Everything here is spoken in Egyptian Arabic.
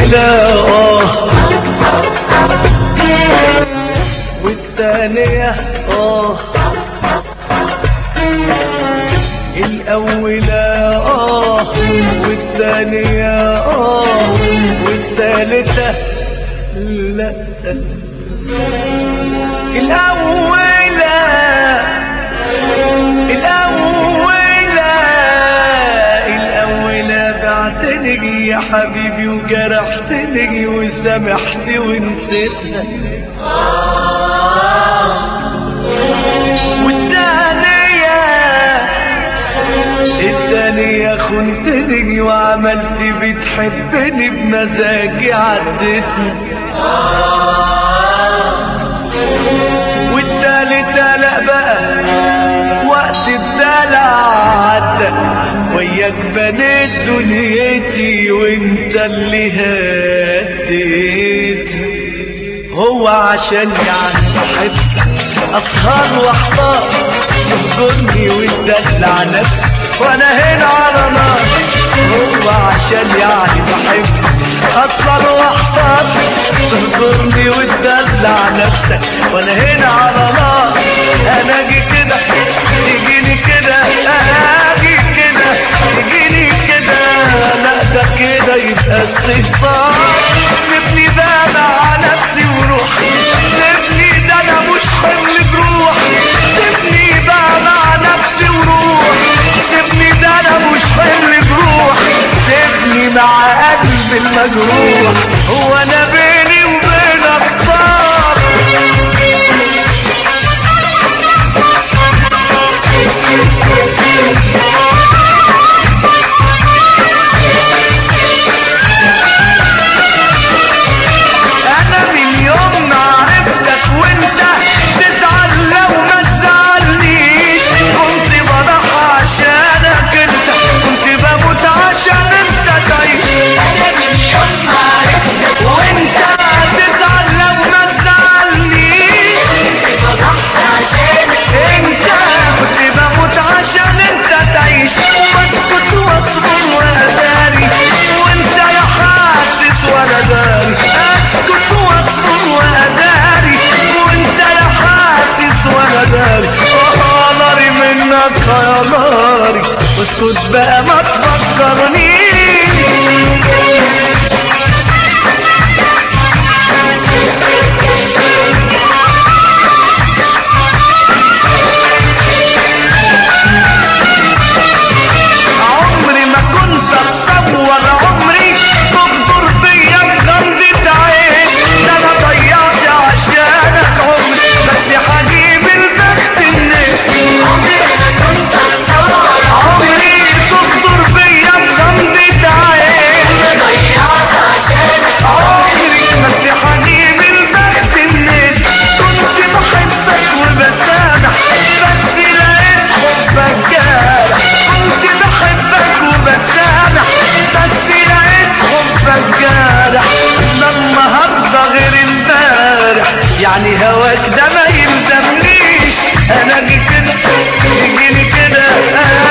الأولى آه والتانية آه الأولى آه والتانية آه والتالتة لا الأولى الأولى الأولى بعتني يا حبيبي وجرحتني وسامحت ونسيتها والتانية التانية خنتني وعملت بتحبني بمزاجي عدتها والتالتة لا بقى وقت الدلع عدى وياك بنيت دنيتي وانت اللي هديت هو عشان يعني بحبك اسهر واحتار تهجرني وتدلع نفسي وانا هنا على نار هو عشان يعني بحبك اسهر واحتار تهجرني وتدلع نفسك وانا هنا على نار انا اجي كده تجيني كده اجي كده تجيني كده لا ده كده يبقى استهتار سيبني بقى مع نفسي وروحي سيبني ده انا مش حمل بروحي سيبني بقى مع نفسي وروحي سيبني ده انا مش حمل بروحي سيبني مع قلبي المجروح هو انا بيني وبينك اختار انا من يوم ما عرفتك وانت تزعل لو ما تزعلنيش كنت بضحى عشانك انت كنت بموت عشان انت تعيش انا من يوم ما عرفتك وانت تزعل لو ما تزعلنيش كنت بضحي عشانك انت كنت بموت عشان انت تعيش واسكت واصبر واداري وانت يا حاسس ولا داري اسكت واصبر واداري وانت يا حاسس ولا داري اه ناري منك يا ناري واسكت بقى ما تفكرنيش عمري ما كنت اتصور عمري تغدر بيا بغمضة عين ده انا ضيعت عشانك عمري بس هجيب البخت منين عمري ما كنت اتصور عمري تغدر بيا بغمضة عين انا ضيعت عشانك عمري بس هجيب البخت منين كنت بحبك وبسامح بس لقيت حبك جارح كنت بحبك وبسامح بس لقيت حبك جارح لما هرضى غير امبارح يعني هواك ده ما يلزمنيش انا اجي كده يجيني كده